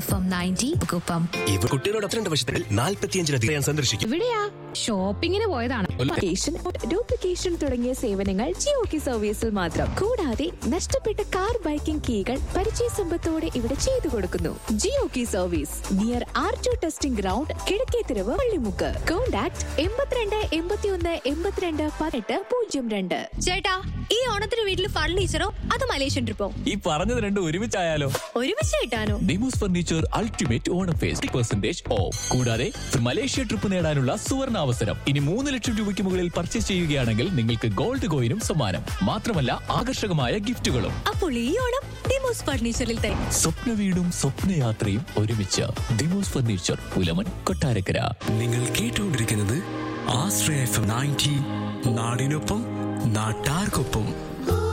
F M ninety Kuppam ഇവ കുട്ടികളോട് രണ്ട് വർഷത്തിൽ നാൽപ്പത്തിയഞ്ചിലധികം ഞാൻ സന്ദർശിക്കും ഇവിടെയാ ഷോപ്പിങ്ങിന് പോയതാണ് ലൊക്കേഷൻ ഡ്യൂപ്ലിക്കേഷൻ തുടങ്ങിയ സേവനങ്ങൾ ജിയോക്കി സർവീസിൽ മാത്രം കൂടാതെ നഷ്ടപ്പെട്ട കാർ ബൈക്കിംഗ് കീകൾ പരിചയ സമ്പത്തോടെ ഇവിടെ ചെയ്തു കൊടുക്കുന്നു ജിയോക്കി സർവീസ് നിയർ ആർ ടു ടെസ്റ്റിംഗ് ഗ്രൗണ്ട് കിഴക്കേത്തിരവ് പള്ളിമുക്ക് കോൺടാക്ട് എൺപത്തിരണ്ട് എൺപത്തിയൊന്ന് എൺപത്തിരണ്ട് പതിനെട്ട് പൂജ്യം രണ്ട് ചേട്ടാ ഈ ഓണത്തിന് വീട്ടിൽ ഫർണിച്ചറോ അത് മലേഷ്യൻ ട്രിപ്പോ ഈ പറഞ്ഞത് രണ്ടും ഒരുമിച്ചായാലോ ഒരുമിച്ച് കിട്ടാനോ ഡിമോസ് furniture ultimate Onam fest percentage off കൂടാതെ മലേഷ്യ ട്രിപ്പ് നേടാനുള്ള സുവർണ അവസരം ഇനി മൂന്ന് ലക്ഷം രൂപയ്ക്ക് മുകളിൽ പർച്ചേസ് ചെയ്യുകയാണെങ്കിൽ നിങ്ങൾക്ക് ഗോൾഡ് കോയിനും സമ്മാനം മാത്രമല്ല ആകർഷകമായ ഗിഫ്റ്റുകളും അപ്പോൾ ഈ ഓണം ഡിമോസ് ഫർണിച്ചറിൽ തന്നെ സ്വപ്ന വീടും സ്വപ്നയാത്രയും ഒരുമിച്ച് ദിമോസ് ഫർണിച്ചർ പുലമൻ കൊട്ടാരക്കര നിങ്ങൾ കേട്ടുകൊണ്ടിരിക്കുന്നത് ആശ്രയ എഫ് എം നയൻറ്റി നാടിനൊപ്പം നാട്ടാർക്കൊപ്പം